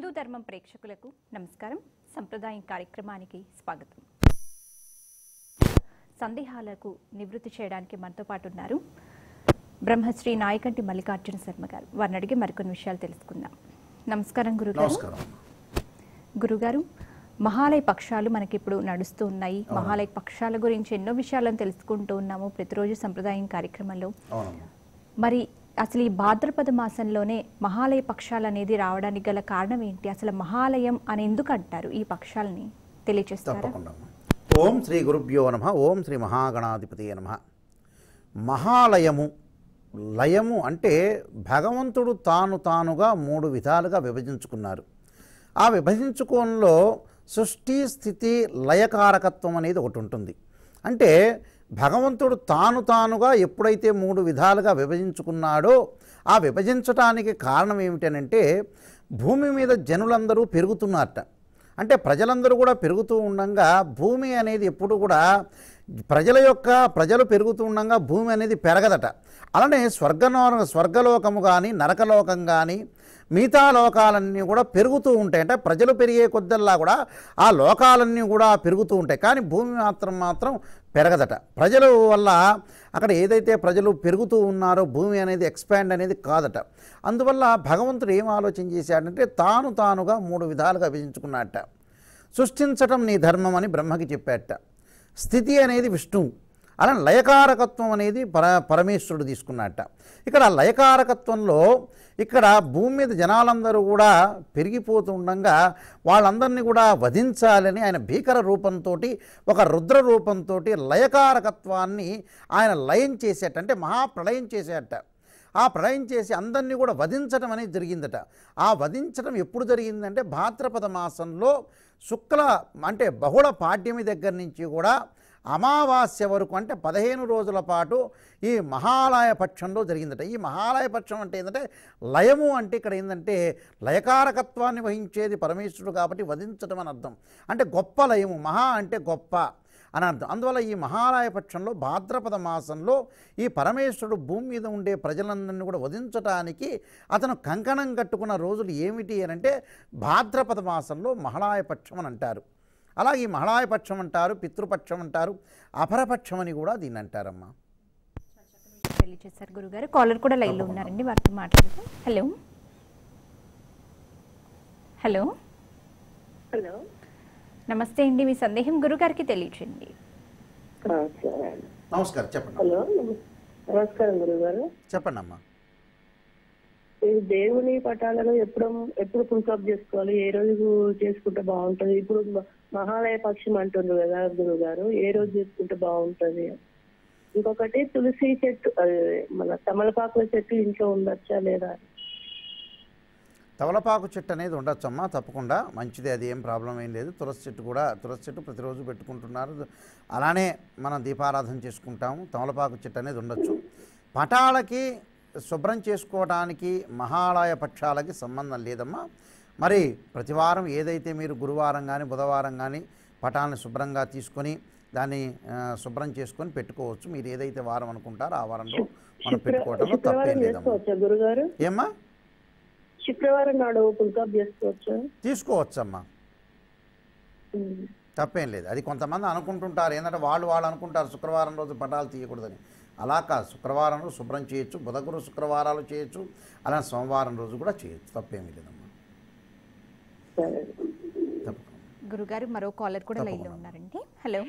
హిందూ ధర్మం ప్రేక్షకులకు నమస్కారం సంప్రదాయం కార్యక్రమానికి స్వాగతం సందేహాలకు నివృత్తి చేయడానికి మనతో పాటు ఉన్నారు బ్రహ్మశ్రీ నాయకంటి మల్లికార్జున శర్మ గారు వారిని అడిగి మరికొన్ని విషయాలు తెలుసుకుందాం నమస్కారం గురుగారు నమస్కారం గురుగారు మహాలయ పక్షాలు మనకి ఇప్పుడు నడుస్తూ ఉన్నాయి మహాలయ పక్షాల గురించి ఎన్నో విషయాలను తెలుసుకుంటూ ఉన్నాము ప్రతిరోజు సంప్రదాయం కార్యక్రమంలో అవునమ్మా మరి అసలు ఈ భాద్రపద మాసంలోనే మహాలయ పక్షాలు అనేది రావడానికి గల కారణం ఏంటి అసలు మహాలయం అని ఎందుకు అంటారు ఈ పక్షాలని తెలియచేస్తారా తప్పకుండా అమ్మా. ఓం శ్రీ గురుభ్యో నమ ఓం శ్రీ మహాగణాధిపతి నమ మహాలయము లయము అంటే భగవంతుడు తాను తానుగా మూడు విధాలుగా విభజించుకున్నారు ఆ విభజించుకోవడంలో సృష్టి స్థితి లయకారకత్వం అనేది ఒకటి ఉంటుంది అంటే భగవంతుడు తాను తానుగా ఎప్పుడైతే మూడు విధాలుగా విభజించుకున్నాడో ఆ విభజించటానికి కారణం ఏమిటనంటే భూమి మీద జనులందరూ పెరుగుతున్నారట అంటే ప్రజలందరూ కూడా పెరుగుతూ ఉండగా భూమి అనేది ఎప్పుడు కూడా ప్రజల యొక్క ప్రజలు పెరుగుతూ ఉండగా భూమి అనేది పెరగదట అలానే స్వర్గనో స్వర్గలోకము కానీ నరకలోకం కానీ మిగతా లోకాలన్నీ కూడా పెరుగుతూ ఉంటాయి అంటే ప్రజలు పెరిగే కొద్దల్లా కూడా ఆ లోకాలన్నీ కూడా పెరుగుతూ ఉంటాయి కానీ భూమి మాత్రం మాత్రం పెరగదట ప్రజల వల్ల అక్కడ ఏదైతే ప్రజలు పెరుగుతూ ఉన్నారో భూమి అనేది ఎక్స్పాండ్ అనేది కాదట అందువల్ల భగవంతుడు ఏం ఆలోచన చేశాడంటే తాను తానుగా మూడు విధాలుగా విభజించుకున్నట్ట సృష్టించటం నీ ధర్మం అని బ్రహ్మకి చెప్పాట స్థితి అనేది విష్ణువు అలా లయకారకత్వం అనేది పర పరమేశ్వరుడు తీసుకున్నట్ట ఇక్కడ లయకారకత్వంలో ఇక్కడ భూమి మీద జనాలందరూ కూడా పెరిగిపోతూ ఉండగా వాళ్ళందరినీ కూడా వధించాలని ఆయన భీకర రూపంతో ఒక రుద్ర రూపంతో లయకారకత్వాన్ని ఆయన లయం చేసేట అంటే మహాప్రళయం చేసేట ఆ ప్రళయం చేసి అందరినీ కూడా వధించడం అనేది జరిగిందట ఆ వధించడం ఎప్పుడు జరిగిందంటే భాద్రపద మాసంలో శుక్ల అంటే బహుళ పాడ్యమి దగ్గర నుంచి కూడా అమావాస్య వరకు అంటే పదిహేను రోజుల పాటు ఈ మహాలయ పక్షంలో జరిగిందట ఈ మహాలయ పక్షం అంటే ఏంటంటే లయము అంటే ఇక్కడ ఏంటంటే లయకారకత్వాన్ని వహించేది పరమేశ్వరుడు కాబట్టి వధించడం అని అర్థం అంటే గొప్ప లయము మహా అంటే గొప్ప అని అర్థం అందువల్ల ఈ మహాలయ పక్షంలో భాద్రపద మాసంలో ఈ పరమేశ్వరుడు భూమి మీద ఉండే ప్రజలందరినీ కూడా వధించటానికి అతను కంకణం కట్టుకున్న రోజులు ఏమిటి అని అంటే భాద్రపద మాసంలో మహాలయ పక్షం అని అంటారు అలాగే ఈ మహాలయ పక్షం అంటారు పితృపక్షం అంటారు అపరపక్షం అని కూడా దీన్ని అంటారమ్మా తెలియచేశారు గురుగారు కాలర్ కూడా లైన్లో ఉన్నారండి వారితో మాట్లాడదాం హలో హలో హలో నమస్తే అండి మీ సందేహం గురుగారికి తెలియచేయండి ఆ, సరే అండి. నమస్కారం చెప్పండి హలో నమ- నమస్కారం గురుగారు చెప్పండి అమ్మా ఈ దేవుని పటాలను ఎప్పుడు ఎప్పుడు పుల్కప్ చేసుకోవాలి ఏ రోజు చేసుకుంటే బాగుంటది ఇప్పుడు మ- మహాలయ పక్షం అంటుండ్రు కదా గురుగారు ఏ రోజు చేసుకుంటే బాగుంటది ఇంకొకటి తులసి చెట్టు అదే, మన తమలపాకుల చెట్టు ఇంట్లో ఉండొచ్చా లేదా తవలపాకు చెట్టు అనేది ఉండొచ్చమ్మా తప్పకుండా మంచిది అది ఏం ప్రాబ్లం ఏం లేదు తులసి చెట్టు కూడా తులసి చెట్టు ప్రతిరోజు పెట్టుకుంటున్నారు అలానే మనం దీపారాధన చేసుకుంటాము తమలపాకు చెట్టు అనేది ఉండొచ్చు పటాలకి శుభ్రం చేసుకోవడానికి మహాలయ పక్షాలకి సంబంధం లేదమ్మా మరి ప్రతివారం ఏదైతే మీరు గురువారం కానీ బుధవారం కానీ పటాలను శుభ్రంగా తీసుకొని దాన్ని ఆ, శుభ్రం చేసుకొని పెట్టుకోవచ్చు మీరు ఏదైతే వారం అనుకుంటారో ఆ వారంలో మనం శుక్ర- పెట్టుకోవడంలో తప్పేం శుక్రవారం లేదమ్మా చేసుకోవచ్చా గురుగారు ఏమ్మా శుక్రవారం నాడు పుల్కప్ చేసుకోవచ్చా తీసుకోవచ్చమ్మా ఉమ్. తప్పేం లేదు అది కొంతమంది అనుకుంటుంటారు ఏంటంటే వాళ్ళు వాళ్ళు అనుకుంటారు శుక్రవారం రోజు పటాలు తీయకూడదని అలా కాదు శుక్రవారం రోజు శుభ్రం చేయొచ్చు బుధగురు శుక్రవారాలు చేయొచ్చు అలా సోమవారం రోజు కూడా చేయొచ్చు తప్పేమీ లేదమ్మా సరే తప్పకుండా గురుగారు మరో కాలర్ కూడా లైన్లో తప్పకుండా. ఉన్నారండి హలో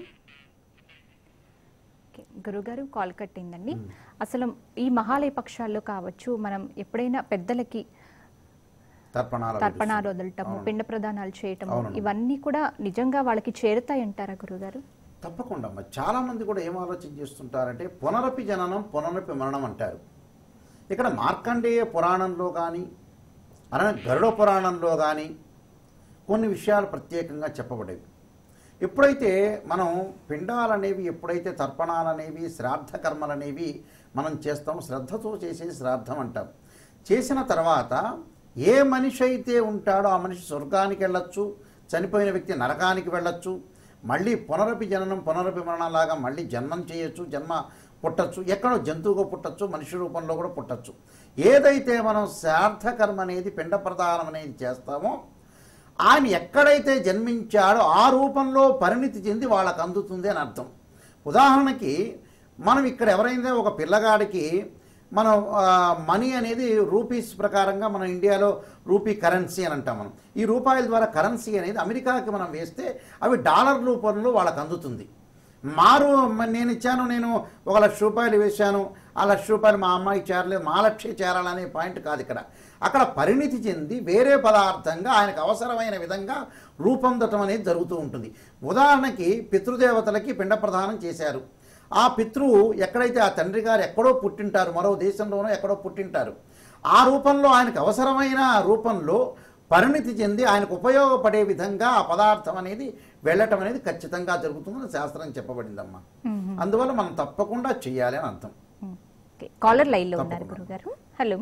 ఓకే గురుగారు కాల్ కట్టిందండి అసలు ఈ మహాలయ పక్షాల్లో కావచ్చు మనం ఎప్పుడైనా పెద్దలకి తర్పణాలు తర్పణాలు వదలటము పిండ ప్రదానాలు చేయటము అవునండి. ఇవన్నీ కూడా నిజంగా వాళ్ళకి చేరుతాయి అంటారా గురుగారు తప్పకుండా అమ్మా చాలామంది కూడా ఏం ఆలోచన చేస్తుంటారంటే పునరపి జననం పునరపి మరణం అంటారు ఇక్కడ మార్కండేయ పురాణంలో కానీ అలానే గరుడ పురాణంలో కానీ కొన్ని విషయాలు ప్రత్యేకంగా చెప్పబడేవి ఎప్పుడైతే మనం పిండాలనేవి ఎప్పుడైతే తర్పణాలనేవి శ్రాద్ధ కర్మలనేవి మనం చేస్తామో శ్రద్ధతో చేసేది శ్రాద్ధం అంటాం చేసిన తర్వాత ఏ మనిషి అయితే ఉంటాడో ఆ మనిషి స్వర్గానికి వెళ్ళొచ్చు చనిపోయిన వ్యక్తి నరకానికి వెళ్ళొచ్చు మళ్ళీ పునరపి జననం పునరపి మరణంలాగా మళ్ళీ జన్మం చేయొచ్చు జన్మ పుట్టచ్చు ఎక్కడో జంతువుగా పుట్టచ్చు మనిషి రూపంలో కూడా పుట్టచ్చు ఏదైతే మనం శ్రాద్ధ కర్మ అనేది పిండ ప్రదానం అనేది చేస్తామో ఆయన ఎక్కడైతే జన్మించాడో ఆ రూపంలో పరిణితి చెంది వాళ్ళకు అందుతుంది అని అర్థం ఉదాహరణకి మనం ఇక్కడ ఎవరైనా ఒక పిల్లగాడికి మనం ఆ, మనీ అనేది రూపీస్ ప్రకారంగా మన ఇండియాలో రూపీ కరెన్సీ అని అంటాం మనం ఈ రూపాయల ద్వారా కరెన్సీ అనేది అమెరికాకి మనం వేస్తే అవి డాలర్ రూపంలో వాళ్ళకి అందుతుంది మారు మ- నేను ఇచ్చాను నేను ఒక లక్ష రూపాయలు వేశాను ఆ లక్ష రూపాయలు మా అమ్మాయికి చేరలేదు మా లక్షే చేరాలనే పాయింట్ కాదు ఇక్కడ అక్కడ పరిణితి చెంది వేరే పదార్థంగా ఆయనకు అవసరమైన విధంగా రూపొందటం అనేది జరుగుతూ ఉంటుంది ఉదాహరణకి పితృదేవతలకి పిండ ప్రదానం చేశారు ఆ పితృవు ఎక్కడైతే ఆ తండ్రి గారు ఎక్కడో పుట్టింటారు మరో దేశంలోనో ఎక్కడో పుట్టింటారు ఆ రూపంలో ఆయనకు అవసరమైన రూపంలో పరిణితి చెంది ఆయనకు ఉపయోగపడే విధంగా ఆ పదార్థం అనేది వెళ్ళటం అనేది ఖచ్చితంగా జరుగుతుందని శాస్త్రం చెప్పబడిందమ్మా అందువల్ల మనం తప్పకుండా చేయాలి అని అర్థం ఓకే కాలర్ లైన్లో ఉన్నారు తప్పకుండా. గురుగారు హలో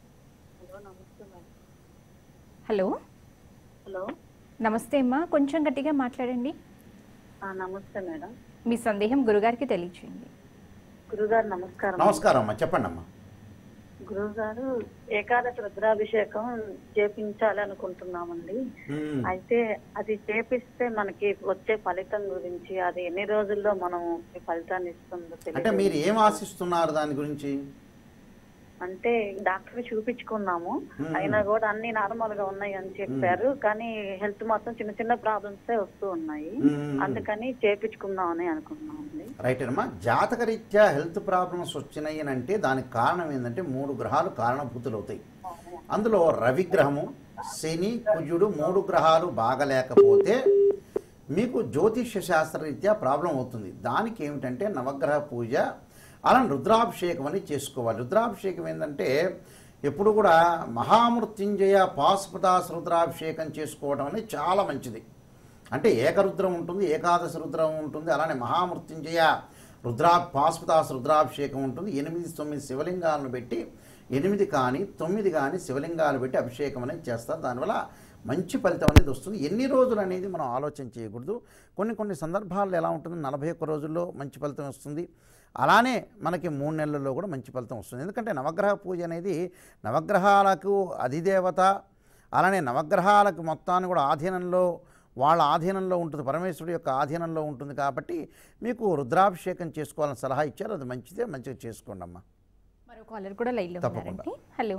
హలో హలో నమస్తే అమ్మా కొంచెం గట్టిగా మాట్లాడండి ఆ, నమస్తే మేడం మీ సందేహం గురుగారికి తెలియచేయండి గురుగారు నమస్కారం నమస్కారం అమ్మా చెప్పండి అమ్మా గురుగారు ఏకాదశి రుద్రాభిషేకం చేపించాలి అనుకుంటున్నామండి మ్మ్. అయితే అది చేపిస్తే మనకి వచ్చే ఫలితం గురించి అది ఎన్ని రోజుల్లో మనం ఈ ఫలితాన్ని ఇస్తుందో అంటే తెలియదు మీరు ఏం ఆశిస్తున్నారు దాని గురించి అంటే డాక్టర్ చూపించుకున్నాము మ్మ్. అయినా కూడా అన్ని నార్మల్ గా ఉన్నాయి అని చెప్పారు కానీ హెల్త్ మాత్రం చిన్న చిన్న ప్రాబ్లమ్స్ వస్తూ ఉన్నాయి మ్మ్. అందుకని చేపించుకుందామని అనుకున్నామండి రైట్ అమ్మా జాతకరీత్యా హెల్త్ ప్రాబ్లమ్స్ వచ్చినాయి అని అంటే దానికి కారణం ఏంటంటే మూడు గ్రహాలు కారణభూతులు అవుతాయి అందులో రవిగ్రహము శని కుజుడు మూడు గ్రహాలు బాగలేకపోతే మీకు జ్యోతిష్య శాస్త్రరీత్యా ప్రాబ్లం అవుతుంది దానికి ఏమిటంటే నవగ్రహ పూజ అలా రుద్రాభిషేకం అని చేసుకోవాలి రుద్రాభిషేకం ఏంటంటే ఎప్పుడు కూడా మహామృత్యుంజయ పాశుపదాస రుద్రాభిషేకం చేసుకోవడం అనేది చాలా మంచిది అంటే ఏకరుద్రం ఉంటుంది ఏకాదశి రుద్రం ఉంటుంది అలానే మహామృత్యుంజయ రుద్రా పాశుపదాస రుద్రాభిషేకం ఉంటుంది ఎనిమిది తొమ్మిది శివలింగాలను పెట్టి ఎనిమిది కానీ తొమ్మిది కానీ శివలింగాలు పెట్టి అభిషేకం అనేది చేస్తారు దానివల్ల మంచి ఫలితం అనేది వస్తుంది ఎన్ని రోజులు అనేది మనం ఆలోచన చేయకూడదు కొన్ని కొన్ని సందర్భాల్లో ఎలా ఉంటుంది నలభై ఒక్క రోజుల్లో మంచి ఫలితం వస్తుంది అలానే మనకి మూడు నెలల్లో కూడా మంచి ఫలితం వస్తుంది ఎందుకంటే నవగ్రహ పూజ అనేది నవగ్రహాలకు అధిదేవత అలానే నవగ్రహాలకు మొత్తాన్ని కూడా ఆధీనంలో వాళ్ళ ఆధీనంలో ఉంటుంది పరమేశ్వరుడు యొక్క ఆధీనంలో ఉంటుంది కాబట్టి మీకు రుద్రాభిషేకం చేసుకోవాలని సలహా ఇచ్చారు అది మంచిదే మంచిగా చేసుకోండి అమ్మా మరో కాలర్ కూడా లైన్లో తప్పకుండా. ఉన్నారండి హలో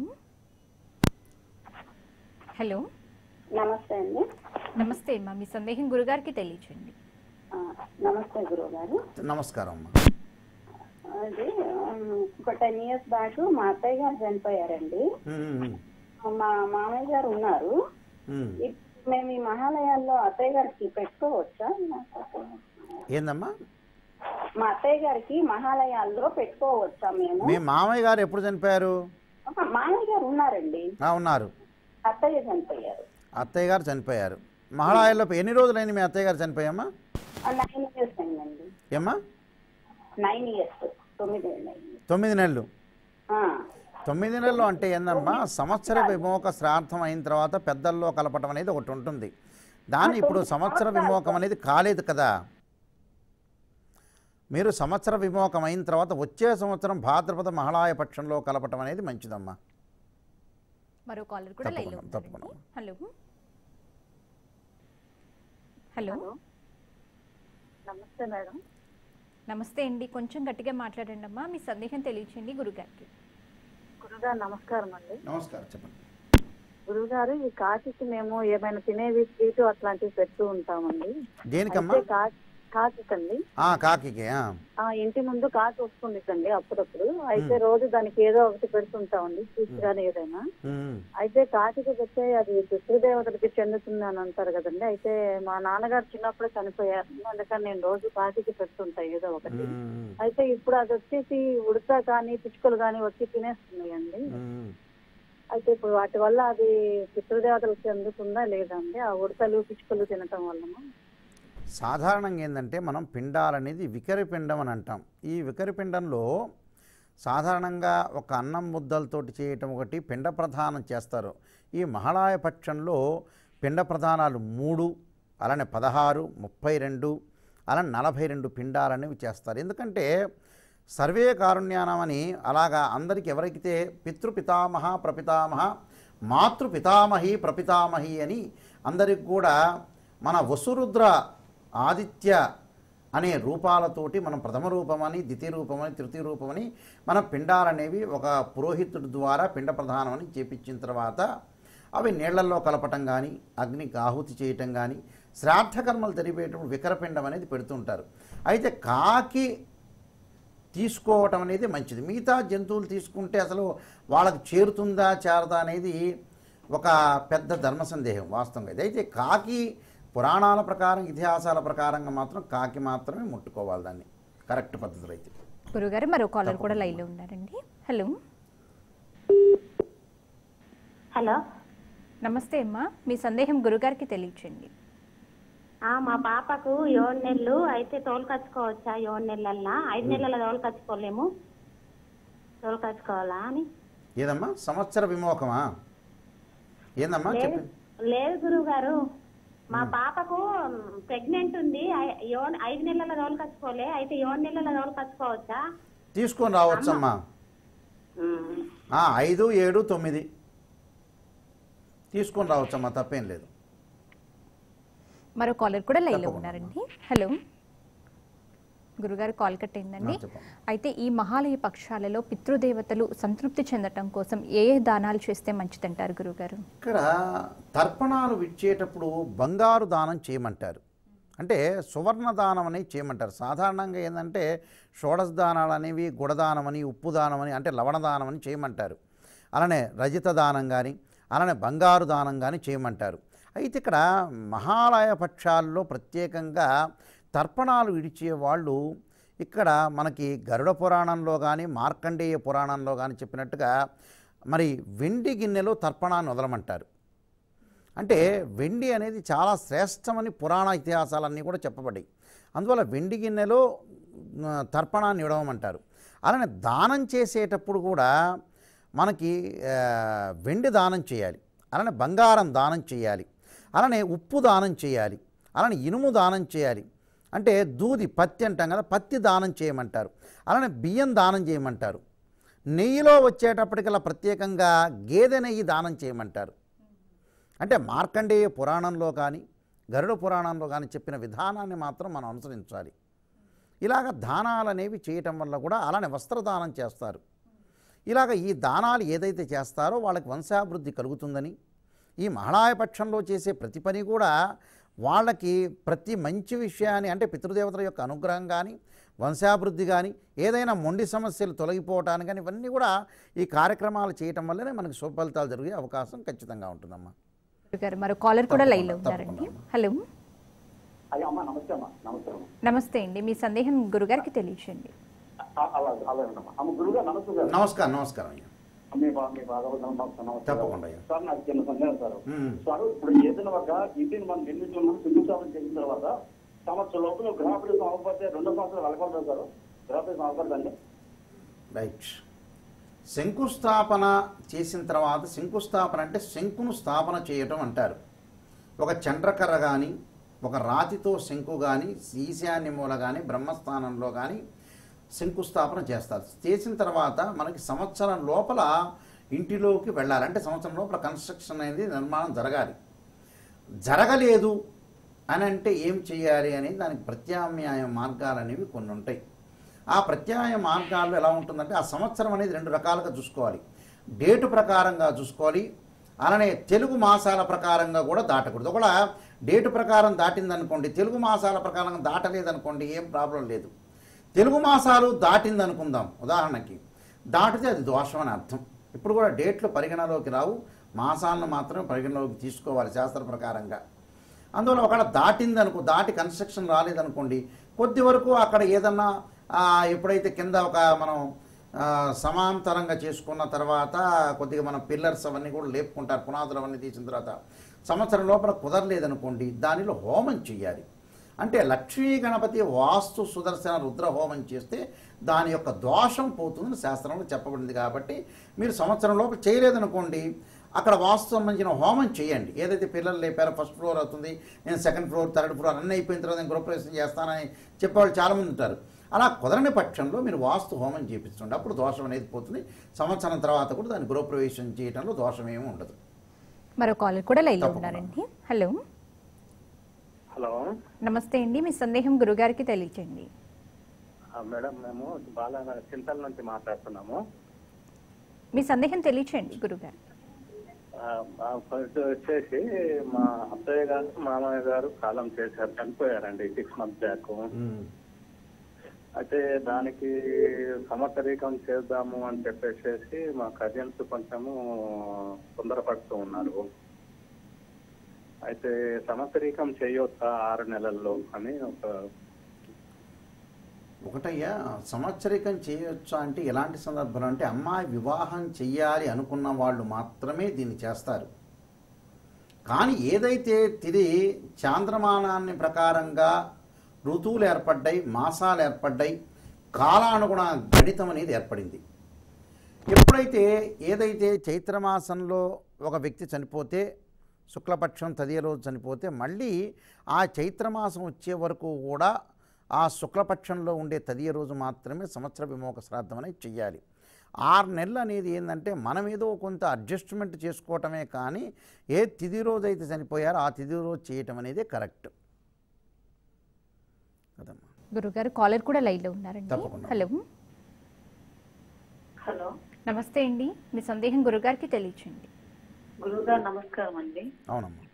హలో నమస్తే అండి నమస్తే అమ్మా మీ సందేహం గురుగారికి తెలియచేయండి ఆ, నమస్తే గురువు గారు నమస్కారం అమ్మా అది ఉమ్, ఒక టెన్ ఇయర్స్ బ్యాక్ మా అత్తయ్య గారు చనిపోయారండి ఉమ్, మా మామయ్య గారు ఉన్నారు ఉమ్. ఇప్- మేము ఈ మహాలయాల్లో అత్తయ్య గారికి పెట్టుకోవచ్చా ఏందమ్మా మా అత్తయ్య గారికి మహాలయాల్లో పెట్టుకోవచ్చా మేము మీ మామయ్య గారు ఎప్పుడు చనిపోయారు ఆహా, మామయ్య గారు ఉన్నారండి ఆ, ఉన్నారు అత్తయ్య చనిపోయారు అత్తయ్య గారు చనిపోయారు మహాళాయల్లో ఎన్ని రోజులైంది మీ అత్తయ్య గారు చనిపోయామ్మా నైన్ ఇయర్స్ అయిందండి ఏమ్మా నైన్ ఇయర్స్ తొమ్మిది అయింది తొమ్మిది నెలలు ఆ, తొమ్మిది నెలలు అంటే ఏందమ్మా సంవత్సర విమోక శ్రాద్ధం అయిన తర్వాత పెద్దల్లో కలపటం అనేది ఒకటి ఉంటుంది దాన్ని ఇప్పుడు సంవత్సర విమోకం అనేది కాలేదు కదా మీరు సంవత్సర విమోకం అయిన తర్వాత వచ్చే సంవత్సరం భాద్రపద మహళాయ పక్షంలో కలపటం అనేది మంచిదమ్మా మరో కాలర్ కూడా లైన్లో తప్పకుండా, తప్పకుండా. ఉన్నారండి హలో హలో నమస్తే మేడం నమస్తే అండి కొంచెం గట్టిగా మాట్లాడండి అమ్మా మీ సందేహం తెలియచేయండి గురుగారికి గురుగారు నమస్కారం అండి నమస్కారం చెప్పండి గురుగారు ఈ కాకికి మేము ఏమైనా తినేవి స్వీట్ అట్లాంటివి పెడుతూ ఉంటామండి దేనికమ్మా అయితే కా- కాకికండి ఆ, కాకికి ఆ. ఆ ఇంటి ముందు కాకి వస్తుందండి అప్పుడప్పుడు అయితే రోజు దానికి ఏదో ఒకటి పెడుతుంటామండి స్వీట్స్ కానీ ఏదైనా ఉమ్, అయితే కాకికి పెడితే అది పితృదేవతలకి చెందుతుంది అని అంటారు కదండి అయితే మా నాన్నగారు చిన్నప్పుడే చనిపోయారు అందుకని నేను రోజు కాకికి పెడుతుంటా ఏదో ఒకటి ఉమ్, అయితే ఇప్పుడు అది వచ్చేసి ఉడత కానీ పిచ్చుకలు కానీ వచ్చి తినేస్తున్నాయండి ఉమ్. అయితే ఇప్పుడు వాటి వల్ల అది పితృదేవతలకు చెందుతుందా లేదా అండి ఆ ఉడతలు పిచ్చుకలు తినటం వలన సాధారణంగా ఏంటంటే మనం పిండాలనేది వికరిపిండం అని అంటాం ఈ వికరిపిండంలో సాధారణంగా ఒక అన్నం ముద్దలతోటి చేయటం ఒకటి పిండ ప్రధానం చేస్తారు ఈ మహాళాయ పక్షంలో పిండ ప్రధానాలు మూడు అలానే పదహారు ముప్పై రెండు అలానే నలభై రెండు పిండాలనేవి చేస్తారు ఎందుకంటే సర్వే కారుణ్యానమని అలాగా అందరికి ఎవరికైతే పితృపితామహ ప్రపితామహ మాతృపితామహి ప్రపితామహి అని అందరికి కూడా మన వసురుద్ర ఆదిత్య అనే రూపాలతోటి మనం ప్రథమ రూపమని ద్వితీయ రూపమని తృతీయ రూపమని మన పిండాలనేవి ఒక పురోహితుడి ద్వారా పిండ ప్రధానమని చేపించిన తర్వాత అవి నీళ్లలో కలపటం కానీ అగ్నికి ఆహుతి చేయటం కానీ శ్రాద్ధ కర్మలు జరిపేటప్పుడు వికరపిండం అనేది పెడుతుంటారు అయితే కాకి తీసుకోవటం అనేది మంచిది మిగతా జంతువులు తీసుకుంటే అసలు వాళ్ళకి చేరుతుందా చేరదా అనేది ఒక పెద్ద ధర్మ సందేహం వాస్తవంగా ఇది అయితే కాకి పురాణాల ప్రకారం ఇతిహాసాల ప్రకారంగా మాత్రం కాకి మాత్రమే ముట్టుకోవాలి దాన్ని కరెక్ట్ పద్ధతులు అయితే గురుగారు మరో కాలర్ కూడా లైన్లో ఉన్నారండి హలో హలో నమస్తే అమ్మా మీ సందేహం గురుగారికి తెలియచేయండి ఆ, మా పాపకు ఏడు నెలలు అయితే తోలుకచ్చుకోవచ్చా ఏడు నెలల్లో ఐదు నెలల తోలుకచ్చుకోలేము తోలుకచ్చుకోవాలా అని ఏదమ్మా సంవత్సర విమోకమా ఏందమ్మా లేదు చెప్పండి లేదు గురువు గారు మా పాపకు ప్రెగ్నెంట్ ఉంది ఐ- ఏడు- ఐదు నెలల తోలుకచ్చుకోలే అయితే ఏడు నెలల తోలుకచ్చుకోవచ్చా తీసుకొని రావచ్చమ్మా ఉమ్. ఆ, ఐదు ఏడు తొమ్మిది తీసుకొని రావచ్చమ్మా తప్పేం లేదు మరో కాలర్ కూడా లైన్లో తప్పకుండా. ఉన్నారండి హలో గురుగారు కాల్ కట్ అయిందండి ఆ, చెప్పండి. అయితే ఈ మహాలయ పక్షాలలో పితృదేవతలు సంతృప్తి చెందటం కోసం ఏ ఏ దానాలు చేస్తే మంచిదంటారు గురుగారు ఇక్కడ తర్పణాలు ఇచ్చేటప్పుడు బంగారు దానం చేయమంటారు అంటే సువర్ణ దానం అనేది చేయమంటారు సాధారణంగా ఏంటంటే షోడశ దానాలు అనేవి గుడదానం అని ఉప్పు దానం అని అంటే లవణ దానం అని చేయమంటారు అలానే రజిత దానం కానీ అలానే బంగారు దానం కానీ చేయమంటారు అయితే ఇక్కడ మహాలయ పక్షాల్లో ప్రత్యేకంగా తర్పణాలు ఇడిచే వాళ్ళు ఇక్కడ మనకి గరుడ పురాణంలో కానీ మార్కండేయ పురాణంలో కానీ చెప్పినట్టుగా మరి వెండి గిన్నెలో తర్పణాన్ని వదలమంటారు అంటే వెండి అనేది చాలా శ్రేష్టమని పురాణ ఇతిహాసాలన్నీ కూడా చెప్పబడ్డాయి అందువల్ల వెండి గిన్నెలో ఆ, తర్పణాన్ని ఇవ్వమంటారు అలానే దానం చేసేటప్పుడు కూడా మనకి ఆ, వెండి దానం చేయాలి అలానే బంగారం దానం చేయాలి అలానే ఉప్పు దానం చేయాలి అలానే ఇనుము దానం చేయాలి అంటే దూది పత్తి అంటాం కదా పత్తి దానం చేయమంటారు అలానే బియ్యం దానం చేయమంటారు నెయ్యిలో వచ్చేటప్పటికల్లా ప్రత్యేకంగా గేదె నెయ్యి దానం చేయమంటారు అంటే మార్కండేయ పురాణంలో కానీ గరుడ పురాణంలో కానీ చెప్పిన విధానాన్ని మాత్రం మనం అనుసరించాలి ఇలాగ దానాలు అనేవి చేయటం వల్ల కూడా అలానే వస్త్రదానం చేస్తారు ఇలాగ ఈ దానాలు ఏదైతే చేస్తారో వాళ్ళకి వంశాభివృద్ధి కలుగుతుందని ఈ మహాళాయ పక్షంలో చేసే ప్రతి పని కూడా వాళ్ళకి ప్రతి మంచి విషయాన్ని అంటే పితృదేవతల యొక్క అనుగ్రహం కానీ వంశాభివృద్ధి కానీ ఏదైనా మొండి సమస్యలు తొలగిపోవటానికి కానీ ఇవన్నీ కూడా ఈ కార్యక్రమాలు చేయటం వల్లనే మనకి శుభఫలితాలు జరిగే అవకాశం ఖచ్చితంగా ఉంటుందమ్మా గురుగారు మరో కాలర్ కూడా తప్పకుండా, లైన్లో ఉన్నారండి తప్పకుండా. హలో అయ్యా అమ్మా నమస్తే అమ్మా నమస్తే అమ్మా నమస్తే అండి మీ సందేహం గురుగారికి తెలియచేయండి అ- అలా అలాగే అమ్మా అమ్మ గురుగా నమస్తే గారు నమస్కారం నమస్కారం అయ్యా మీ బా- మీ భాగవతం నమస్తే నమస్తే తప్పకుండా అయ్యా. సార్ నాకు చిన్న సందేహం సార్ మ్మ్. సార్ ఇప్పుడు ఏదైనా ఒక ఇంటిని మనం నిర్మించుకున్నాం శంకుస్థాపన చేసిన తర్వాత సంవత్సరం లోపల గృహప్రవేశం అవ్వకపోతే రెండో సంవత్సరం వెళ్ళకూడదు సార్ గృహప్రవేశం అవ్వకూడదండి రైట్ శంకుస్థాపన చేసిన తర్వాత శంకుస్థాపన అంటే శంకును స్థాపన చేయటం అంటారు ఒక చండ్రకర్ర కానీ ఒక రాతితో శంకు కానీ ఈశాన్య మూల కానీ బ్రహ్మస్థానంలో కానీ శంకుస్థాపన చేస్తారు చేసిన తర్వాత మనకి సంవత్సరం లోపల ఇంటిలోకి వెళ్ళాలి అంటే సంవత్సరం లోపల కన్స్ట్రక్షన్ అనేది నిర్మాణం జరగాలి జరగలేదు అని అంటే ఏం చేయాలి అనేది దానికి ప్రత్యామ్నాయ మార్గాలు అనేవి కొన్ని ఉంటాయి ఆ ప్రత్యామ్నాయ మార్గాల్లో ఎలా ఉంటుందంటే ఆ సంవత్సరం అనేది రెండు రకాలుగా చూసుకోవాలి డేటు ప్రకారంగా చూసుకోవాలి అలానే తెలుగు మాసాల ప్రకారంగా కూడా దాటకూడదు ఒకవేళ డేటు ప్రకారం దాటిందనుకోండి తెలుగు మాసాల ప్రకారం దాటలేదనుకోండి ఏం ప్రాబ్లం లేదు తెలుగు మాసాలు దాటిందనుకుందాం ఉదాహరణకి దాటితే అది దోషం అని అర్థం ఇప్పుడు కూడా డేట్లు పరిగణలోకి రావు మాసాలను మాత్రమే పరిగణలోకి తీసుకోవాలి శాస్త్ర ప్రకారంగా అందువల్ల ఒకవేళ దాటింది అనుకో దాటి కన్స్ట్రక్షన్ రాలేదనుకోండి కొద్ది వరకు అక్కడ ఏదన్నా ఆ, ఎప్పుడైతే కింద ఒక మనం ఆ, సమాంతరంగా చేసుకున్న తర్వాత కొద్దిగా మనం పిల్లర్స్ అవన్నీ కూడా లేపుకుంటారు పునాదులు అవన్నీ తీసిన తర్వాత సంవత్సరం లోపల కుదరలేదనుకోండి దానిలో హోమం చేయాలి అంటే లక్ష్మీ గణపతి వాస్తు సుదర్శన రుద్ర హోమం చేస్తే దాని యొక్క దోషం పోతుందని శాస్త్రంలో చెప్పబడింది కాబట్టి మీరు సంవత్సరం లోపల చేయలేదనుకోండి అక్కడ వాస్తు సంబంధించిన హోమం చేయండి ఏదైతే పిల్లలు లేపారో ఫస్ట్ ఫ్లోర్ అవుతుంది నేను సెకండ్ ఫ్లోర్ థర్డ్ ఫ్లోర్ అన్నీ అయిపోయిన తర్వాత నేను గృహప్రవేశం చేస్తానని చెప్పేవాళ్ళు చాలామంది ఉంటారు అలా కుదరని పక్షంలో మీరు వాస్తు హోమం చేపించండి అప్పుడు దోషం అనేది పోతుంది సంవత్సరం తర్వాత కూడా దాన్ని గృహప్రవేశం చేయడంలో దోషం ఏమీ ఉండదు మరో కాలర్ కూడా లైన్లో తప్పకుండా. ఉన్నారండి హలో హలో నమస్తే అండి మీ సందేహం గురుగారికి తెలియచేయండి ఆ, మేడం మేము బాల చింతల నుంచి మాట్లాడుతున్నాము మీ సందేహం తెలియచేయండి గురుగారు ఆ, ఆ, ఫస్ట్ వచ్చేసి మా అత్తయ్య గారు మామయ్య గారు కాలం చేశారు చనిపోయారండి సిక్స్ మంత్స్ బ్యాక్ అయితే దానికి సమతరీకం చేద్దాము అని చెప్పేసి మా కజిన్స్ కొంచెము తొందరపడుతూ ఉన్నారు అయితే సమతరీకం చేయొచ్చా ఆరు నెలల్లో అని ఒక ఒకటయ్యా సంవత్సరికం చేయొచ్చా అంటే ఎలాంటి సందర్భంలో అంటే అమ్మాయి వివాహం చెయ్యాలి అనుకున్న వాళ్ళు మాత్రమే దీన్ని చేస్తారు కానీ ఏదైతే తిది చాంద్రమానాన్ని ప్రకారంగా ఋతువులు ఏర్పడ్డాయి మాసాలు ఏర్పడ్డాయి కాలానుగుణ గణితం అనేది ఏర్పడింది ఎప్పుడైతే ఏదైతే చైత్రమాసంలో ఒక వ్యక్తి చనిపోతే శుక్లపక్షం తదియ రోజు చనిపోతే మళ్ళీ ఆ చైత్రమాసం వచ్చే వరకు కూడా ఆ శుక్లపక్షంలో ఉండే తదియ రోజు మాత్రమే సంవత్సర విమోక శ్రాద్ధం అనేది చెయ్యాలి ఆరు నెలలు అనేది ఏంటంటే మనం ఏదో కొంత అడ్జస్ట్మెంట్ చేసుకోవటమే కానీ ఏ తిది రోజు అయితే చనిపోయారో ఆ తిది రోజు చేయటం అనేది కరెక్ట్ కదమ్మా గురుగారు కాలర్ కూడా లైన్లో ఉన్నారండి తప్పకుండా. హలో హలో నమస్తే అండి మీ సందేహం గురుగారికి తెలియచేయండి గురువుగారు నమస్కారం అండి అవునమ్మా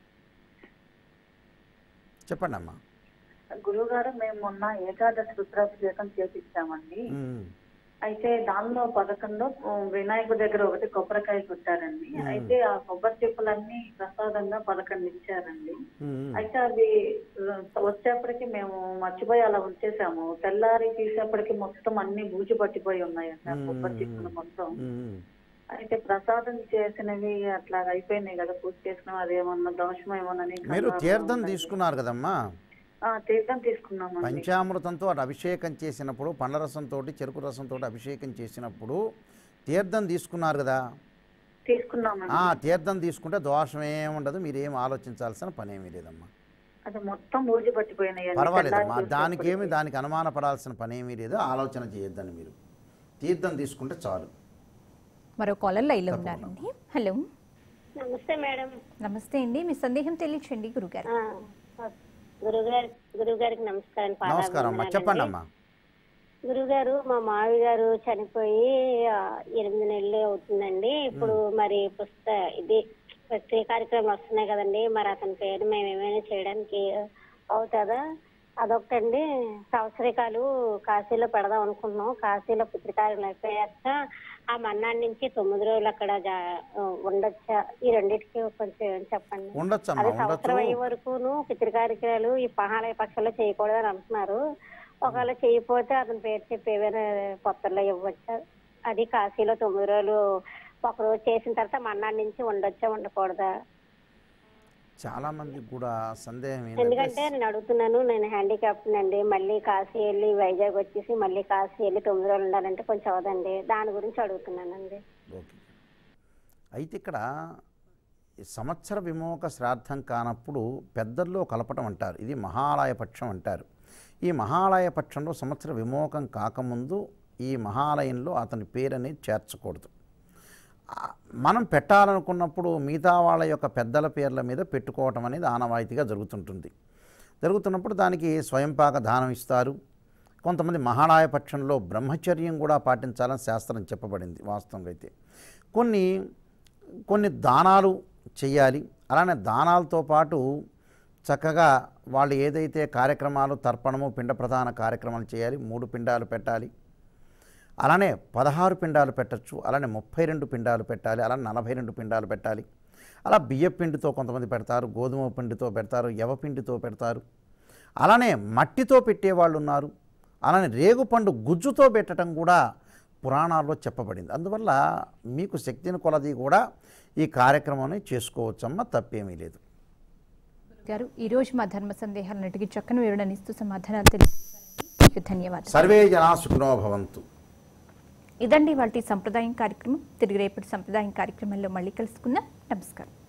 చెప్పండి అమ్మా గురువుగారు మేము మొన్న ఏకాదశి రుద్రాభిషేకం చేపించామండి ఉమ్. అయితే దానిలో పథకంలో ఉమ్, వినాయకుడి దగ్గర ఒకటి కొబ్బరికాయ కొట్టారండి అయితే ఆ కొబ్బరి చెప్పులన్నీ ప్రసాదంగా పథకం ఇచ్చారండి ఉమ్. అయితే అది ఉమ్, వచ్చేప్పటికి మేము మర్చిపోయి అలా ఉంచేసాము తెల్లారి తీసేప్పటికి మొత్తం అన్ని బూజు పట్టిపోయి ఉన్నాయండి ఆ కొబ్బరి చెప్పులు మొత్తం ఉమ్. అయితే ప్రసాదం చేసినవి అట్లా అయిపోయినాయి కదా పూజ చేసినవి అదేమన్నా దోషమేమోనని మీరు కంగారుగా తీర్థం ఉందండి. తీసుకున్నారు కదమ్మా ఆ, తీర్థం తీసుకున్నామండి పంచామృతంతో అటు అభిషేకం చేసినప్పుడు పండ్ల రసంతో చెరుకు రసంతో అభిషేకం చేసినప్పుడు తీర్థం తీసుకున్నారు కదా తీసుకున్నామండి ఆ తీర్థం తీసుకుంటే దోషం ఏమి ఉండదు మీరేం ఆలోచించాల్సిన పని ఏమీ లేదమ్మా అది మొత్తం బూజు పట్టిపోయినాయి పర్వాలేదమ్మా దానికేమి దానికి అనుమానపడాల్సిన పని ఏమీ లేదు ఆలోచన చేయొద్దని మీరు తీర్థం తీసుకుంటే చాలు మరో కాలర్ లైన్లో తప్పకుండా. ఉన్నారండి హలో నమస్తే మేడం నమస్తే అండి మీ సందేహం తెలియచేయండి గురుగారు గురుగారు గురుగారికి నమస్కారం నమస్కారం అమ్మా చెప్పండి అమ్మా గురుగారు మా మావి గారు చనిపోయి ఆ, ఎనిమిది నెలలు అవుతుందండి ఇప్పుడు మరి పుస్త ఇది ప్రతి కార్యక్రమాలు వస్తున్నాయి కదండి మరి అతని పేరు మేము ఏమైనా చేయడానికి అవుతుందా అదొకటండి సంవత్సరికాలు కాశీలో పెడదాం అనుకున్నాం కాశీలో పుత్రికార్యం అయిపోయాక ఆ మన్నాడు నుంచి తొమ్మిది రోజులు అక్కడ జా- ఉండొచ్చా ఈ రెండింటికి కొంచెం చెప్పండి ఉండొచ్చమ్మా అది సంవత్సరం అయ్యే ఉండొచ్చు వరకును పితృకార్యాలు ఈ మహాలయ పక్షంలో చేయకూడదని అంటున్నారు ఒకవేళ చేయకపోతే అతని పేరు చెప్పి ఏమైనా పత్రంలో ఇవ్వచ్చా అది కాశీలో తొమ్మిది రోజులు ఒక రోజు చేసిన తర్వాత మన్నాడు నుంచి ఉండొచ్చా ఉండకూడదా చాలా మందికి కూడా సందేహం ఎందుకంటే ఏంటంటే నేను అడుగుతున్నాను నేను హ్యాండిక్యాప్ అండి మళ్ళీ కాశీ వెళ్ళి వైజాగ్ వచ్చేసి మళ్ళీ కాశీ వెళ్ళి తొమ్మిది రోజులు ఉండాలంటే కొంచెం అవదండి దాని గురించి అడుగుతున్నానండి ఓకే అయితే ఇక్కడ ఈ సంవత్సర విమోక శ్రాద్ధం కానప్పుడు పెద్దల్లో కలపటం అంటారు ఇది మహాలయ పక్షం అంటారు ఈ మహాలయ పక్షంలో సంవత్సర విమోకం కాకముందు ఈ మహాలయంలో అతని పేరు అనేది చేర్చకూడదు ఆ, మనం పెట్టాలనుకున్నప్పుడు మిగతా వాళ్ళ యొక్క పెద్దల పేర్ల మీద పెట్టుకోవటం అనేది ఆనవాయితీగా జరుగుతుంటుంది జరుగుతున్నప్పుడు దానికి స్వయంపాక దానం ఇస్తారు కొంతమంది మహాళాయ పక్షంలో బ్రహ్మచర్యం కూడా పాటించాలని శాస్త్రం చెప్పబడింది వాస్తవంగా అయితే కొన్ని కొన్ని దానాలు చేయాలి అలానే దానాలతో పాటు చక్కగా వాళ్ళు ఏదైతే కార్యక్రమాలు తర్పణము పిండ ప్రధాన కార్యక్రమాలు చేయాలి మూడు పిండాలు పెట్టాలి అలానే పదహారు పిండాలు పెట్టచ్చు అలానే ముప్పై రెండు పిండాలు పెట్టాలి అలానే నలభై రెండు పిండాలు పెట్టాలి అలా బియ్య పిండితో కొంతమంది పెడతారు గోధుమ పిండితో పెడతారు యవ పిండితో పెడతారు అలానే మట్టితో పెట్టేవాళ్ళు ఉన్నారు అలానే రేగుపండు గుజ్జుతో పెట్టడం కూడా పురాణాల్లో చెప్పబడింది అందువల్ల మీకు శక్తిని కొలది కూడా ఈ కార్యక్రమాన్ని చేసుకోవచ్చమ్మా తప్పేమీ లేదు గారు ఈరోజు మా ధర్మ సందేహాలన్నిటికీ చక్కని వివరణ ఇస్తూ సమాధానాలు తెలియజేశారు మీకు ధన్యవాదాలు సర్వే జనా సుఖినో భవంతు ఇదండి వాటి సంప్రదాయం కార్యక్రమం తిరిగి రేపటి సంప్రదాయం కార్యక్రమంలో మళ్ళీ కలుసుకుందాం నమస్కారం